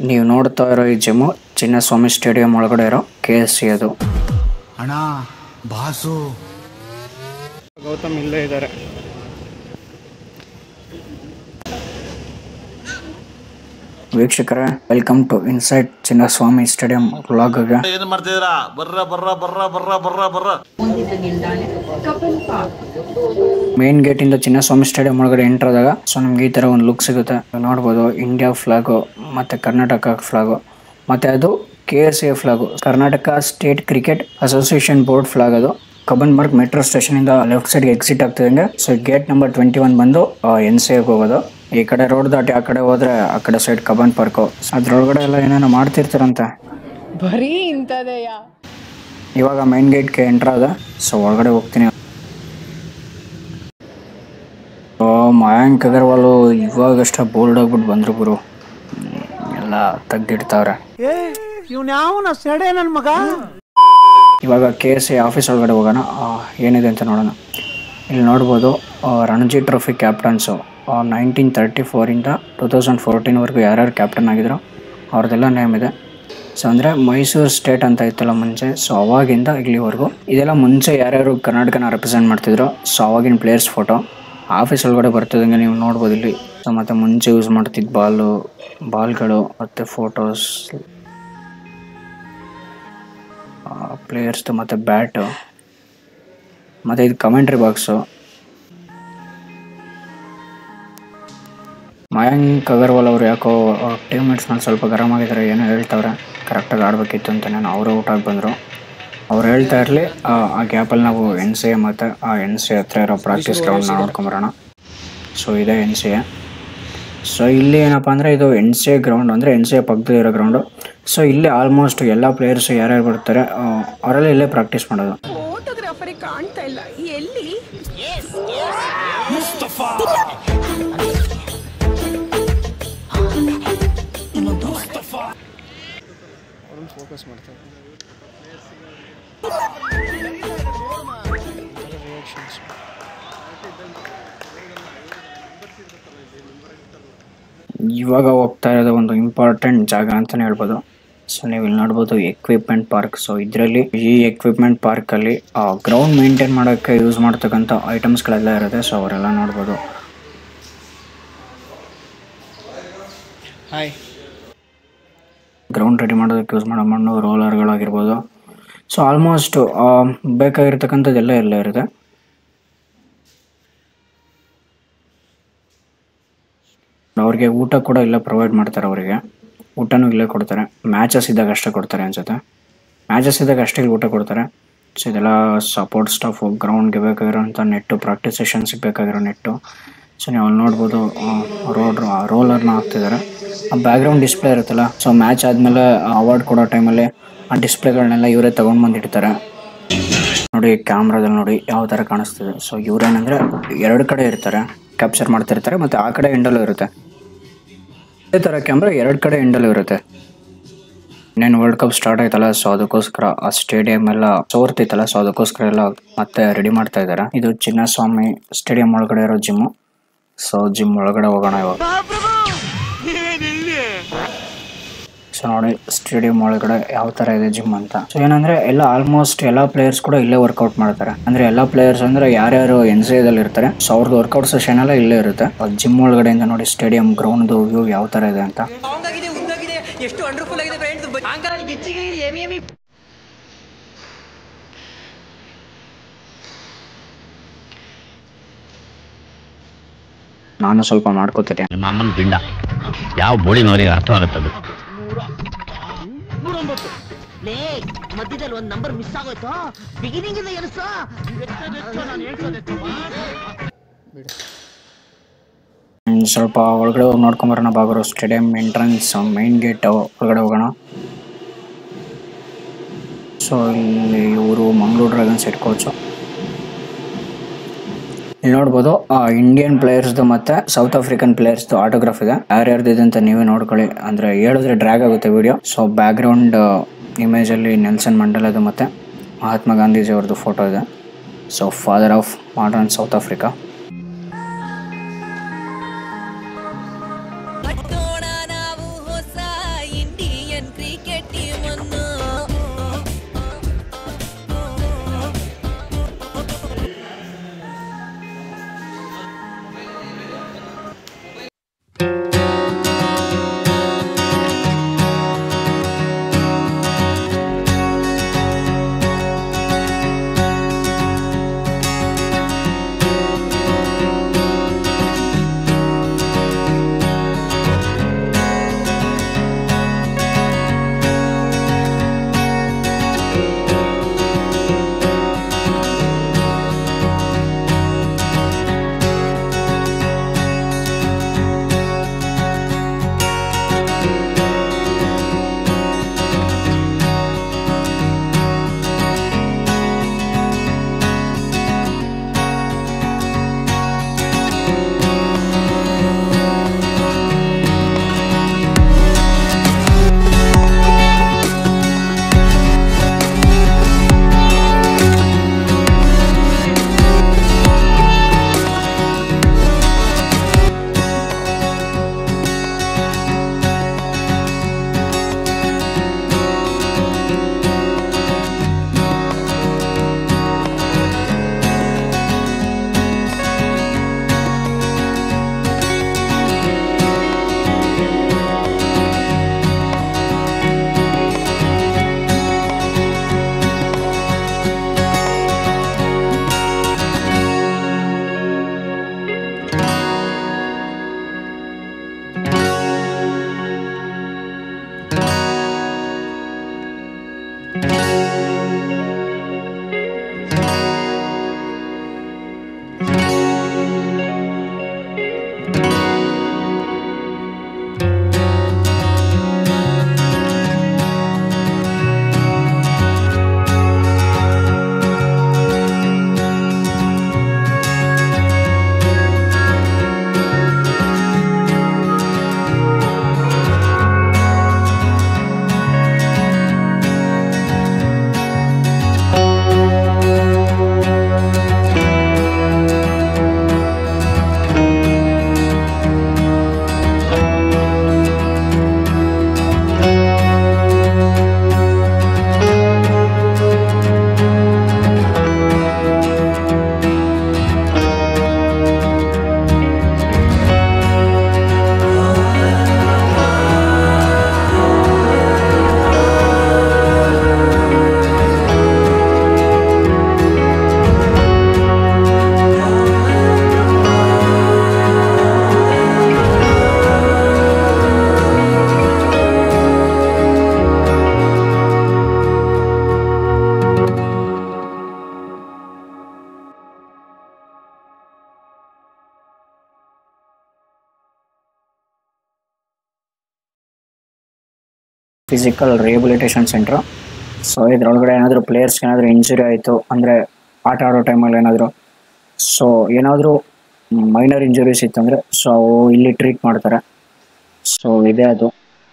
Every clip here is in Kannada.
ನೀವು ನೋಡ್ತಾ ಇರೋ ಈ ಜಿಮ್ಮು ಚಿನ್ನಸ್ವಾಮಿ ಸ್ಟೇಡಿಯಂ ಒಳಗಡೆ ಇರೋ ಕೆ ಎಸ್ ಸಿ ಅದು ಅಣ್ಣ ಬಾಸು ಗೌತಮ್ ಇಲ್ಲೇ ಇದ್ದಾರೆ ವೀಕ್ಷಕರೇ welcome to inside Chinnaswamy stadium ವ್ಲಾಗ್ಗೆ ಏನ್ ಮಾಡ್ತಿದ್ದೀರಾ ಬರ್ರ ಬರ್ರ ಬರ್ರ ಬರ್ರ ಬರ್ರ ಬರ್ರ ಮೇನ್ ಗೇಟ್ ಇಂದ ಚಿನ್ನಸ್ವಾಮಿ ಸ್ಟೇಡಿಯಂ ಒಳಗಡೆ ಎಂಟರ್ ಆದಾಗ ಸೊ ನಮ್ಗೆ ಈ ತರ ಒಂದು ಲುಕ್ ಸಿಗುತ್ತೆ ನೀವು ನೋಡ್ಬೋದು ಇಂಡಿಯಾ ಫ್ಲಾಗು ಮತ್ತೆ ಕರ್ನಾಟಕ ಫ್ಲಾಗು ಮತ್ತೆ ಅದು K S A flag Karnataka state cricket association board flag ಅದು ಕಬ್ಬನ್ಬರ್ಗ್ ಮೆಟ್ರೋ ಸ್ಟೇಷನ್ ಇಂದ ಲೆಫ್ಟ್ ಸೈಡ್ ಎಕ್ಸಿಟ್ ಆಗ್ತಿದಂಗೆ so gate number twenty one ಬಂದು ಎನ್ ಸಿ ಹೋಗೋದು ಈ ಕಡೆ ರೋಡ್ ದಾಟಿ ಆ ಕಡೆ ಹೋದ್ರೆ ಆ ಕಡೆ ಸೈಡ್ ಕಬ್ಬನ್ ಪಾರ್ಕು ಅದ್ರೊಳಗಡೆ ಎಲ್ಲ ಏನೇನೋ ಮಾಡ್ತಿರ್ತಾರಂತೆ ಬರೀ ಇಂಥದೆಯ ಇವಾಗ ಮೈನ್ ಗೇಟ್ಗೆ ಎಂಟ್ರ್ ಆದ ಸೊ ಒಳಗಡೆ ಹೋಗ್ತೀನಿ ಓ ಮಯಾಂಕ್ ಅಗರ್ವಾಲು ಇವಾಗಷ್ಟ ಬೋಲ್ಡ್ ಆಗ್ಬಿಟ್ಟು ಬಂದ್ರು ಗುರು ಹ್ಮ್, ಎಲ್ಲ ತೆಗ್ದಿಡ್ತಾವ್ರೆ ಇವಾಗ ಕೆ ಎಸ್ ಸಿ ಆಫೀಸ್ ಒಳಗಡೆ ಹೋಗೋಣ ಆ, ಏನಿದೆ ಅಂತ ನೋಡೋಣ ಇಲ್ಲಿ ನೋಡ್ಬೋದು ಆ, Ranji trophy captains nineteen thirty ಫೋರಿಂದ ಟೂ ತೌಸಂಡ್ ಫೋರ್ಟೀನ್ವರೆಗೂ ಯಾರ್ಯಾರು ಕ್ಯಾಪ್ಟನ್ ಆಗಿದ್ರು ಅವ್ರದ್ದೆಲ್ಲ ನೇಮ್ ಇದೆ ಸೊ ಅಂದರೆ ಮೈಸೂರು ಸ್ಟೇಟ್ ಅಂತ ಇತ್ತಲ್ಲ ಮುಂಚೆ ಸೊ ಅವಾಗಿಂದ ಇಲ್ಲಿವರೆಗೂ ಇದೆಲ್ಲ ಮುಂಚೆ ಯಾರ್ಯಾರು ಕರ್ನಾಟಕನ ರೆಪ್ರೆಸೆಂಟ್ ಮಾಡ್ತಿದ್ರು ಸೊ ಅವಾಗಿನ ಪ್ಲೇಯರ್ಸ್ ಫೋಟೋ ಆಫೀಸ್ ಒಳಗಡೆ ಬರ್ತಿದ್ದಂಗೆ ನೀವು ನೋಡ್ಬೋದು ಇಲ್ಲಿ ಸೊ ಮತ್ತು ಮುಂಚೆ ಯೂಸ್ ಮಾಡ್ತಿದ್ದ ಬಾಲು ಬಾಲ್ಗಳು ಮತ್ತು ಫೋಟೋಸ್ ಪ್ಲೇಯರ್ಸ್ದು ಮತ್ತು ಬ್ಯಾಟು ಮತ್ತು ಇದು ಕಮೆಂಟ್ರಿ ಬಾಕ್ಸು ಮಯಾಂಕ್ ಅಗರ್ವಾಲ್ ಅವರು ಯಾಕೋ ಟೀಮ್ ಮೇಟ್ಸ್ನಲ್ಲಿ ಸ್ವಲ್ಪ ಗರಂ ಆಗಿದ್ದಾರೆ ಏನೋ ಹೇಳ್ತಾವ್ರೆ ಕರೆಕ್ಟಾಗಿ ಆಡಬೇಕಿತ್ತು ಅಂತ ನಾನು ಅವರು ಔಟ್ ಆಗಿ ಬಂದರು ಅವ್ರು ಹೇಳ್ತಾ ಇರಲಿ ಆ ಗ್ಯಾಪಲ್ಲಿ ನಾವು ಎನ್ ಸಿ ಎ ಮತ್ತು ಆ ಎನ್ ಸಿ ಹತ್ರ ಇರೋ ಪ್ರಾಕ್ಟೀಸ್ ಗ್ರೌಂಡ್ನ ನೋಡ್ಕೊಂಬರೋಣ ಸೊ ಇದೆ ಎನ್ ಸಿ ಎ ಸೊ ಇಲ್ಲಿ ಏನಪ್ಪ ಅಂದರೆ ಇದು ಎನ್ ಸಿ ಎ ಗ್ರೌಂಡ್ ಅಂದರೆ ಎನ್ ಸಿ ಎ ಪಕ್ಕದಲ್ಲಿ ಇರೋ ಗ್ರೌಂಡು ಸೊ ಇಲ್ಲಿ ಆಲ್ಮೋಸ್ಟ್ ಎಲ್ಲ ಪ್ಲೇಯರ್ಸ್ ಯಾರ್ಯಾರು ಬರ್ತಾರೆ ಆ, ಅವರೆಲ್ಲ ಇಲ್ಲೇ ಪ್ರಾಕ್ಟೀಸ್ ಮಾಡೋದು ಫೋಟೋಗ್ರಾಫರಿಗೆ ಕಾಣ್ತಾ ಇಲ್ಲ ಎಲ್ಲಿ ಇವಾಗ ಹೋಗ್ತಾ ಇರೋದು ಒಂದು ಇಂಪಾರ್ಟೆಂಟ್ ಜಾಗ ಅಂತಲೇ ಹೇಳ್ಬೋದು ಸೊ ನೀವು ಇಲ್ಲಿ ನೋಡ್ಬೋದು ಎಕ್ವಿಪ್ಮೆಂಟ್ ಪಾರ್ಕ್ ಸೊ ಇದರಲ್ಲಿ ಈ ಎಕ್ವಿಪ್ಮೆಂಟ್ ಪಾರ್ಕಲ್ಲಿ ಗ್ರೌಂಡ್ ಮೇಂಟೈನ್ ಮಾಡೋಕ್ಕೆ ಯೂಸ್ ಮಾಡ್ತಕ್ಕಂಥ ಐಟಮ್ಸ್ಗಳೆಲ್ಲ ಇರುತ್ತೆ ಸೊ ಅವರೆಲ್ಲ ನೋಡ್ಬೋದು ಹಾಯ್ ಗ್ರೌಂಡ್ ರೆಡಿ ಮಾಡೋದಕ್ಕೆ ಯೂಸ್ ಮಾಡೋ ಮಣ್ಣು ರೋಲರ್ಗಳಾಗಿರ್ಬೋದು ಸೊ ಆಲ್ಮೋಸ್ಟ್ ಬೇಕಾಗಿರ್ತಕ್ಕಂಥದ್ದೆಲ್ಲ ಎಲ್ಲ ಇರುತ್ತೆ ಅವ್ರಿಗೆ ಊಟ ಕೂಡ ಇಲ್ಲೇ ಪ್ರೊವೈಡ್ ಮಾಡ್ತಾರೆ ಅವರಿಗೆ ಊಟನೂ ಇಲ್ಲೇ ಕೊಡ್ತಾರೆ ಮ್ಯಾಚಸ್ ಇದ್ದಾಗ ಅಷ್ಟೇ ಕೊಡ್ತಾರೆ ಅನ್ಸುತ್ತೆ ಮ್ಯಾಚಸ್ ಇದ್ದಾಗ ಅಷ್ಟೇ ಇಲ್ಲಿ ಊಟ ಕೊಡ್ತಾರೆ ಸೊ ಇದೆಲ್ಲ ಸಪೋರ್ಟ್ ಸ್ಟಾಫು ಗ್ರೌಂಡ್ಗೆ ಬೇಕಾಗಿರೋಂಥ ನೆಟ್ಟು ಪ್ರಾಕ್ಟೀಸ್ ಸೆಷನ್ಸ್ಗೆ ಬೇಕಾಗಿರೋ ನೆಟ್ಟು ಸೊ ನೀವು ಅಲ್ಲಿ ನೋಡ್ಬೋದು ರೋಡ್ ರೋಲರ್ನ ಹಾಕ್ತಿದ್ದಾರೆ ಆ ಬ್ಯಾಕ್ಗ್ರೌಂಡ್ ಡಿಸ್ಪ್ಲೇ ಇರುತ್ತಲ್ಲ ಸೊ ಮ್ಯಾಚ್ ಆದಮೇಲೆ ಅವಾರ್ಡ್ ಕೊಡೋ ಟೈಮಲ್ಲಿ ಆ ಡಿಸ್ಪ್ಲೇಗಳನ್ನೆಲ್ಲ ಇವರೇ ತೊಗೊಂಡು ಬಂದು ಇಡ್ತಾರೆ ನೋಡಿ ಕ್ಯಾಮ್ರಾದಲ್ಲಿ ನೋಡಿ ಯಾವ ಥರ ಕಾಣಿಸ್ತಿದೆ ಸೊ ಇವ್ರೇನಂದರೆ ಎರಡು ಕಡೆ ಇರ್ತಾರೆ ಕ್ಯಾಪ್ಚರ್ ಮಾಡ್ತಿರ್ತಾರೆ ಮತ್ತು ಆ ಕಡೆ ಎಂಡಲ್ಲೂ ಇರುತ್ತೆ ಇದೇ ಥರ ಕ್ಯಾಮ್ರಾ ಎರಡು ಕಡೆ ಎಂಡಲ್ಲೂ ಇರುತ್ತೆ ಇನ್ನೇನು ವರ್ಲ್ಡ್ ಕಪ್ ಸ್ಟಾರ್ಟ್ ಆಯ್ತಲ್ಲ ಸೊ ಅದಕ್ಕೋಸ್ಕರ ಆ ಸ್ಟೇಡಿಯಂ ಎಲ್ಲ ಸೋರ್ತಿತ್ತಲ್ಲ ಸೊ ಅದಕ್ಕೋಸ್ಕರ ಎಲ್ಲ ಮತ್ತೆ ರೆಡಿ ಮಾಡ್ತಾ ಇದ್ದಾರೆ ಇದು ಚಿನ್ನಸ್ವಾಮಿ ಸ್ಟೇಡಿಯಂ ಒಳಗಡೆ ಇರೋ ಜಿಮ್ಮು ಸೊ ಜಿಮ್ ಒಳಗಡೆ ಹೋಗೋಣ ಇವಾಗ ಸೊ ನೋಡಿ ಸ್ಟೇಡಿಯಂ ಒಳಗಡೆ ಯಾವ ತರ ಇದೆ ಜಿಮ್ ಅಂತ ಸೊ ಏನಂದ್ರೆ ಎಲ್ಲ ಆಲ್ಮೋಸ್ಟ್ ಎಲ್ಲ ಪ್ಲೇಯರ್ಸ್ ಕೂಡ ಇಲ್ಲೇ ವರ್ಕೌಟ್ ಮಾಡ್ತಾರೆ ಅಂದ್ರೆ ಎಲ್ಲ ಪ್ಲೇಯರ್ಸ್ ಅಂದ್ರೆ ಯಾರ್ಯಾರು ಎನ್ ಸಿ ಎದಲ್ಲಿ ಇರ್ತಾರೆ ಸೊ ಅವ್ರದ್ದು ವರ್ಕೌಟ್ ಸೆಷನ್ ಎಲ್ಲ ಇಲ್ಲೇ ಇರುತ್ತೆ ಜಿಮ್ ಒಳಗಡೆಯಿಂದ ನೋಡಿ ಸ್ಟೇಡಿಯಂ ಗ್ರೌಂಡ್ ವ್ಯೂ ಯಾವ ತರ ಇದೆ ಅಂತ ಆಗಿದೆ ಉದ್ದಾಗಿದೆ ಎಷ್ಟು ವಂಡರ್ಫುಲ್ ಆಗಿದೆ ಫ್ರೆಂಡ್ಸ್ ಅಂಕಲ್ ಗಿಚ್ಚಿಗೆ ಎಮಿ ಎಮಿ ನಾನು ಸ್ವಲ್ಪ ಮಾಡ್ಕೋತೀನಿ ನಿಮ್ಮ ಅಮ್ಮನ ಪಿಂಡ ಯಾವ ಬೋಳಿನವರಿಗೆ ಅರ್ಥವಾಗುತ್ತದೆ ಲೇ ಮಧ್ಯದಲ್ಲಿ ಒಂದ್ ನಂಬರ್ ಮಿಸ್ ಆಗೋಯ್ತು ಬಿಗಿನಿಂಗ್ ಇಂದ ಎನಿಸೋ ಹ್ಮ್, ಸ್ವಲ್ಪ ಒಳಗಡೆ ಹೋಗಿ ನೋಡ್ಕೊಂಬರೋಣ ಬಾಗರು ಸ್ಟೇಡಿಯಂ ಎಂಟ್ರೆನ್ಸ್ ಮೈನ್ ಗೇಟ್ ಒಳಗಡೆ ಹೋಗೋಣ ಸೊ ಇಲ್ಲಿ ಇವರು ಮಂಗಳೂರು ಡ್ರ್ಯಾಗನ್ಸ್ ಹೆಡ್ ಕೋಚು ಇಲ್ಲಿ ನೋಡ್ಬೋದು ಇಂಡಿಯನ್ ಪ್ಲೇಯರ್ಸ್ದು ಮತ್ತೆ ಸೌತ್ ಆಫ್ರಿಕನ್ ಪ್ಲೇಯರ್ಸ್ದು ಆಟೋಗ್ರಾಫ್ ಇದೆ ಯಾರ್ಯಾರ್ದು ಇದೆ ಅಂತ ನೀವೇ ನೋಡ್ಕೊಳ್ಳಿ ಅಂದ್ರೆ ಹೇಳಿದ್ರೆ ಡ್ರ್ಯಾಗ್ ಆಗುತ್ತೆ video so background image ಅಲ್ಲಿ ನೆಲ್ಸನ್ ಮಂಡಲದು ಮತ್ತೆ ಮಹಾತ್ಮ ಗಾಂಧೀಜಿ ಅವ್ರದ್ದು ಫೋಟೋ ಇದೆ so father of modern South Africa ಕಟ್ಟೋಣ ನಾವು ಹೊಸ ಫಿಸಿಕಲ್ ರಿಹಬಿಲಿಟೇಷನ್ ಸೆಂಟ್ರು ಸೊ ಇದ್ರೊಳಗಡೆ ಏನಾದರೂ ಪ್ಲೇಯರ್ಸ್ಗೆ ಏನಾದರೂ ಇಂಜುರಿ ಆಯಿತು ಅಂದರೆ ಆಟ ಆಡೋ ಟೈಮಲ್ಲಿ ಏನಾದರೂ ಸೊ ಏನಾದರೂ ಮೈನರ್ ಇಂಜುರೀಸ್ ಇತ್ತಂದರೆ ಸೊ ಅವು ಇಲ್ಲಿ ಟ್ರೀಟ್ ಮಾಡ್ತಾರೆ ಸೊ ಇದೆ ಅದು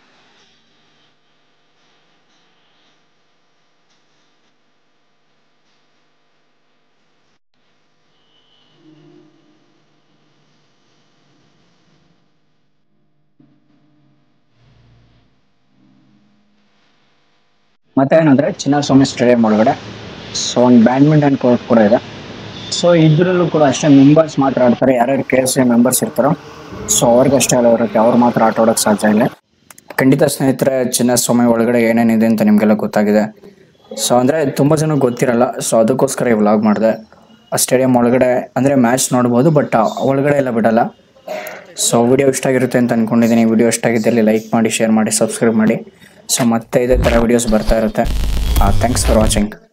ಮತ್ತೆ ಏನಂದ್ರೆ ಚಿನ್ನಸ್ವಾಮಿ ಸ್ಟೇಡಿಯಂ ಒಳಗಡೆ ಸೊ ಒಂದು ಬ್ಯಾಡ್ಮಿಂಟನ್ ಕೋರ್ಟ್ ಕೂಡ ಇದೆ ಸೊ ಇದ್ರಲ್ಲೂ ಕೂಡ ಅಷ್ಟೇ ಮೆಂಬರ್ಸ್ ಮಾತ್ರ ಆಡ್ತಾರೆ ಯಾರ್ಯಾರು ಕೆ ಎಸ್ ಎ ಮೆಂಬರ್ಸ್ ಇರ್ತಾರೋ ಸೊ ಅವ್ರಿಗಷ್ಟೇ ಅಲ್ಲ ಇರುತ್ತೆ ಅವ್ರು ಮಾತ್ರ ಆಟ ಆಡೋಕೆ ಸಾಧ್ಯ ಇಲ್ಲ ಖಂಡಿತ ಸ್ನೇಹಿತರೆ ಚಿನ್ನಸ್ವಾಮಿ ಒಳಗಡೆ ಏನೇನಿದೆ ಅಂತ ನಿಮಗೆಲ್ಲ ಗೊತ್ತಾಗಿದೆ ಸೊ ಅಂದರೆ ತುಂಬ ಜನ ಗೊತ್ತಿರಲ್ಲ ಸೊ ಅದಕ್ಕೋಸ್ಕರ ಈ ವ್ಲಾಗ್ ಮಾಡಿದೆ ಆ ಸ್ಟೇಡಿಯಂ ಒಳಗಡೆ ಅಂದರೆ ಮ್ಯಾಚ್ ನೋಡ್ಬೋದು ಬಟ್ ಒಳಗಡೆ ಎಲ್ಲ ಬಿಡಲ್ಲ ಸೊ ವಿಡಿಯೋ ಇಷ್ಟ ಆಗಿರುತ್ತೆ ಅಂತ ಅಂದ್ಕೊಂಡಿದ್ದೀನಿ ವಿಡಿಯೋ ಇಷ್ಟ ಆಗಿದ್ದಲ್ಲಿ ಲೈಕ್ ಮಾಡಿ ಶೇರ್ ಮಾಡಿ ಸಬ್ಸ್ಕ್ರೈಬ್ ಮಾಡಿ ಸೊ ಮತ್ತೆ ಇದೇ ಥರ ವಿಡಿಯೋಸ್ ಬರ್ತಾ ಇರುತ್ತೆ ಥ್ಯಾಂಕ್ಸ್ ಫಾರ್ ವಾಚಿಂಗ್